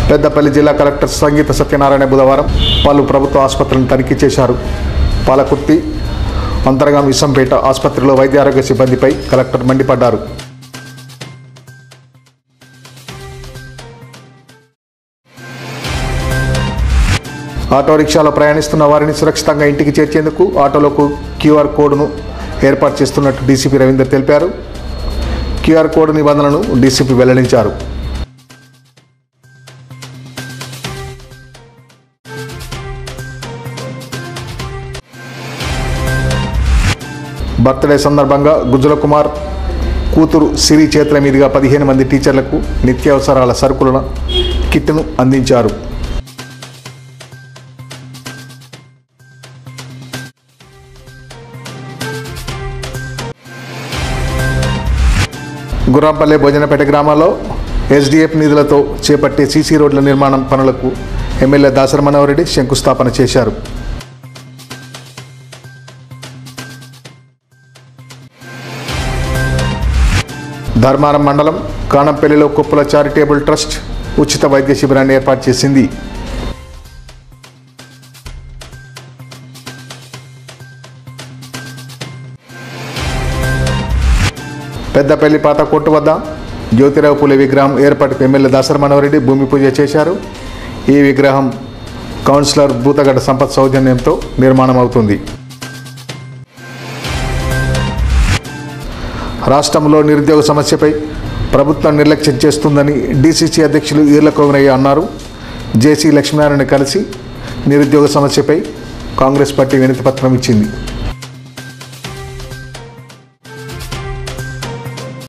పెద్దపల్లి జిల్లా కలెక్టర్ సంగీత సత్యనారాయణ బుధవారం పలు ప్రభుత్వ ఆసుపత్రులను తనిఖీ చేశారు పాలకుర్తి అంతర్గాం ఇసంపేట ఆసుపత్రిలో వైద్య ఆరోగ్య సిబ్బందిపై కలెక్టర్ మండిపడ్డారు ఆటో రిక్షాలో ప్రయాణిస్తున్న వారిని సురక్షితంగా ఇంటికి చేర్చేందుకు ఆటోలకు క్యూఆర్ కోడ్ను ఏర్పాటు చేస్తున్నట్టు డీసీపీ రవీందర్ తెలిపారు క్యూఆర్ కోడ్ నిబంధనలను డీసీపీ వెల్లడించారు బర్త్డే సందర్భంగా గుజ్జల కుమార్ కూతురు సిరి చేతుల మీదుగా పదిహేను మంది టీచర్లకు నిత్యావసరాల సరుకులను కిట్ను అందించారు గుర్రంపల్లె భోజనపేట గ్రామాల్లో ఎస్డిఎఫ్ నిధులతో చేపట్టే సీసీ రోడ్ల నిర్మాణం పనులకు ఎమ్మెల్యే దాసరి మనోహరెడ్డి శంకుస్థాపన చేశారు ధర్మారం మండలం కానంపల్లిలో కుప్పల చారిటబుల్ ట్రస్ట్ ఉచిత వైద్య శిబిరాన్ని ఏర్పాటు చేసింది పెద్దపల్లి పాత కొట్టు వద్ద జ్యోతిరావు పులి విగ్రహం ఏర్పాటుకు ఎమ్మెల్యే దాసరి మనోహరెడ్డి భూమి పూజ చేశారు ఈ విగ్రహం కౌన్సిలర్ భూతగడ్డ సంపత్ సౌజన్యంతో నిర్మాణం అవుతుంది రాష్ట్రంలో నిరుద్యోగ సమస్యపై ప్రభుత్వం నిర్లక్ష్యం చేస్తుందని డీసీసీ అధ్యక్షులు ఈర్ల కోమరయ్య అన్నారు జేసీ లక్ష్మీనారాయణ కలిసి నిరుద్యోగ సమస్యపై కాంగ్రెస్ పార్టీ వినతి పత్రం ఇచ్చింది